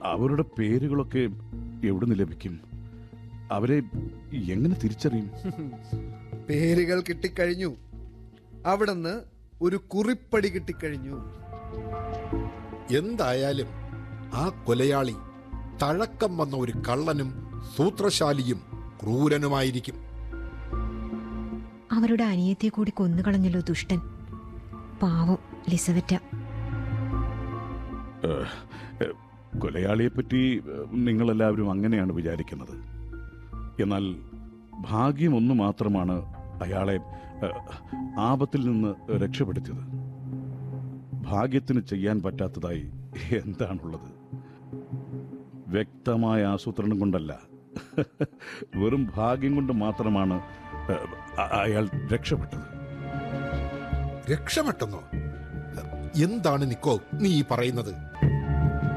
അവരുടെ പേരുകളൊക്കെ എവിടെ നിന്ന് ലഭിക്കും അവരെ എങ്ങനെ തിരിച്ചറിയും പേരുകൾ കിട്ടിക്കഴിഞ്ഞു അവിടുന്ന് ഒരു കുറിപ്പടി കിട്ടിക്കഴിഞ്ഞു എന്തായാലും ആ കൊലയാളി തഴക്കം വന്ന ഒരു കള്ളനും സൂത്രശാലിയും ക്രൂരനുമായിരിക്കും അവരുടെ അനിയത്തെ കൂടി കൊന്നുകളഞ്ഞല്ലോ ദുഷ്ടൻ പാവം ലിസവറ്റ കൊലയാളിയെപ്പറ്റി നിങ്ങളെല്ലാവരും അങ്ങനെയാണ് വിചാരിക്കുന്നത് എന്നാൽ ഭാഗ്യം ഒന്ന് മാത്രമാണ് അയാളെ ഏഹ്, ആപത്തിൽ നിന്ന് രക്ഷപ്പെടുത്തിയത് ഭാഗ്യത്തിന് ചെയ്യാൻ പറ്റാത്തതായി എന്താണുള്ളത് വ്യക്തമായ ആസൂത്രണം കൊണ്ടല്ല വെറും ഭാഗ്യം കൊണ്ട് മാത്രമാണ് ഏഹ്, അ- അയാൾ രക്ഷപ്പെട്ടത് രക്ഷപ്പെട്ടെന്നോ എന്താണ് നിക്കോ നീ ഈ പറയുന്നത്